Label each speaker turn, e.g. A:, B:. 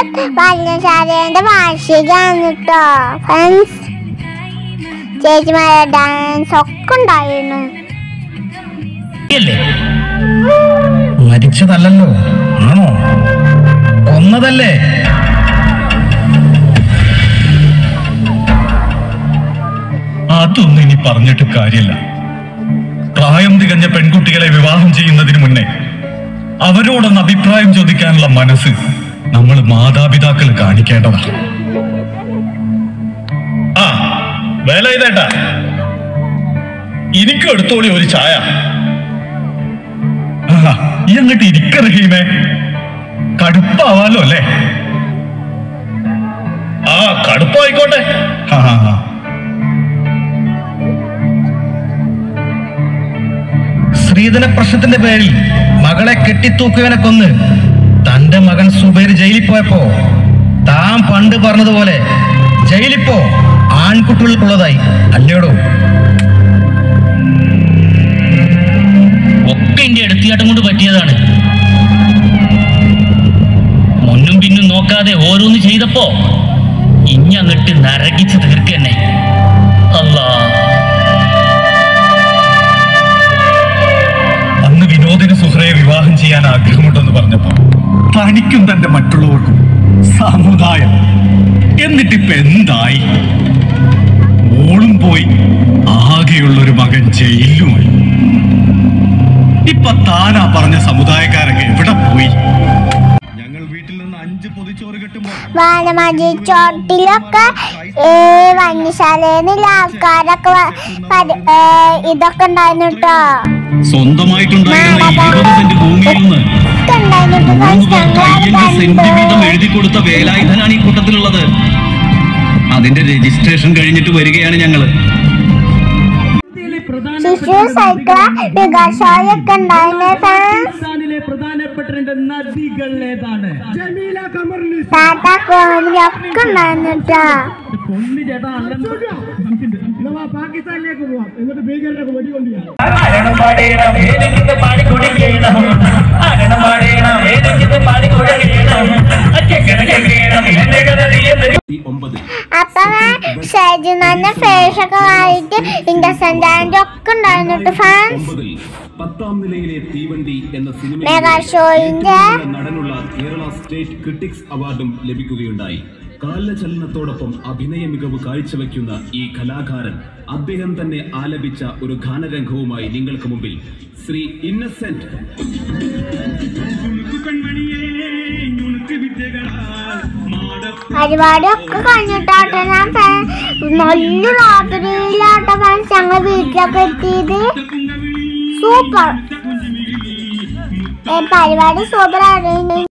A: പല്ലശാലേന്റെ വാർഷികമാണ് കേട്ടോ friends ചേച്ചിമാരുടെ dance ഒക്കെ ഉണ്ടായിരുന്നു
B: അല്ലേ
C: മരിച്ചതല്ലല്ലോ ആണോ കൊന്നതല്ലേ
D: അതൊന്നും ഇനി പറഞ്ഞിട്ട് കാര്യമില്ല പ്രായം തികഞ്ഞ പെൺകുട്ടികളെ വിവാഹം ചെയ്യുന്നതിന് മുന്നേ അവരോടൊന്ന് അഭിപ്രായം ചോദിക്കാനുള്ള മനസ്സ് നമ്മൾ മാതാപിതാക്കൾ കാണിക്കേണ്ടതാണ് ആ വേല ഇതേട്ടാ എനിക്കും എടുത്തോളി ഒരു ചായ ആഹാ, ഈ അങ്ങോട്ട് ഇരിക്ക റഹീമേ കടുപ്പാവാലോ അല്ലേ ആ കടുപ്പായിക്കോട്ടെ ആ ആ, ആ
C: സ്ത്രീധന പ്രശ്നത്തിന്റെ പേരിൽ മകളെ കെട്ടിത്തൂക്കിയവനെ കൊന്ന് തന്റെ മകൻ സുബൈർ ജയിലിൽ പോയപ്പോ താൻ പണ്ട് പറഞ്ഞതുപോലെ ജയിലിപ്പോ ആൺകുട്ടികൾക്കുള്ളതായി അല്ലയോടോ
B: ഒക്കെ എന്റെ എടുത്തിയാട്ടം കൊണ്ട് പറ്റിയതാണ് മുന്നും പിന്നും നോക്കാതെ ഓരോന്ന് ചെയ്തപ്പോ ഇനി അങ്ങട്ട് നരകിച്ച് തീർക്കന്നെ അല്ലാ
D: അന്ന് വിനോദിന് സുഹ്രയെ വിവാഹം ചെയ്യാൻ ആഗ്രഹമുണ്ടെന്ന് പറഞ്ഞപ്പോ തനിക്കും തന്റെ മറ്റുള്ളവർക്കും സമുദായം എന്നിട്ടിപ്പോ എന്തായി മോളും പോയി ആകെയുള്ള ഒരു മകൻ ജയിലുമായി ഇപ്പൊ താനാ പറഞ്ഞ സമുദായക്കാരൊക്കെ എവിടെ പോയി ഞങ്ങൾ വീട്ടിൽ നിന്ന് അഞ്ച് പൊതിച്ചോറ് കിട്ടുമ്പോ
A: വാനമതി ചോട്ടിലൊക്കെ ഏ വന്യശാലയിലുള്ള ആൾക്കാരൊക്കെ വ- പരി- ഏ, ഇതൊക്കെ ഉണ്ടായിരുന്നു കേട്ടോ
D: സ്വന്തമായിട്ടുണ്ടായിരുന്ന ഇരുപത് സെന്റ് ഭൂമിയിൽ നിന്ന്
A: ഒക്കെ ഉണ്ടായിരുന്നു കേട്ടോ
D: മൂന്ന് പേർക്ക് അയ്യഞ്ച് സെന്റ് വീതം
A: കണ്ടു.
D: എഴുതി കൊടുത്ത വേലായുധനാണ് ഈ കൂട്ടത്തിലുള്ളത് അതിന്റെ രജിസ്ട്രേഷൻ കഴിഞ്ഞിട്ട് വരികയാണ് ഞങ്ങള്
A: ശിശു സൈക്കിള വികാസമൊക്കെ ഉണ്ടായിരുന്നു ഫ്രണ്ട്സ്
E: പാകിസ്ഥാനിലെ പ്രധാനപ്പെട്ട രണ്ട് നദികൾ ഏതാണ് ജമീല കമറിന്
A: ടാറ്റ കോഹ്ലി ഒക്കെ ഉണ്ടായിരുന്നു കേട്ടോ
E: പൊന്നു ചേട്ടാ അല്ലെന്ന് പാകിസ്ഥാനിലേക്ക് പോവാം എന്നിട്ട് ഭീകരരൊക്കെ വെടികൊണ്ടിരിക്കാം
A: അപ്പൊ ഷെജിനെ ഫേസ് ഒക്കെ വായിട്ട് ഇൻഡസെന്റ് ആൻഡ് ഒക്കെ ഉണ്ടായിരുന്നു കേട്ടോ ഫ്രണ്ട്സ്
F: പത്താം നിലയിലെ തീവണ്ടി എന്ന
A: മെഗാ ഷോയിന്റെ
F: നടനുള്ള കേരള സ്റ്റേറ്റ് ക്രിട്ടിക്സ് അവാർഡും ലഭിക്കുകയുണ്ടായി കാലചലനത്തോടൊപ്പം അഭിനയ മികവ് കാഴ്ചവെക്കുന്ന ഈ കലാകാരൻ അദ്ദേഹം തന്നെ ആലപിച്ച ഒരു ഗാനരംഗവുമായി നിങ്ങൾക്ക് മുമ്പിൽ ശ്രീ ഇന്നസെന്റ്
A: പരിപാടിയൊക്കെ കഴിഞ്ഞിട്ടാട്ടോ ഞാൻ ഫാ- നല്ല രാത്രിയിലാട്ടോ ഫ്രണ്ട്സ് ഞങ്ങൾ വീട്ടിലൊക്കെ എത്തിയത് സൂപ്പർ പരിപാടി സൂപ്പർ ആയിരുന്നു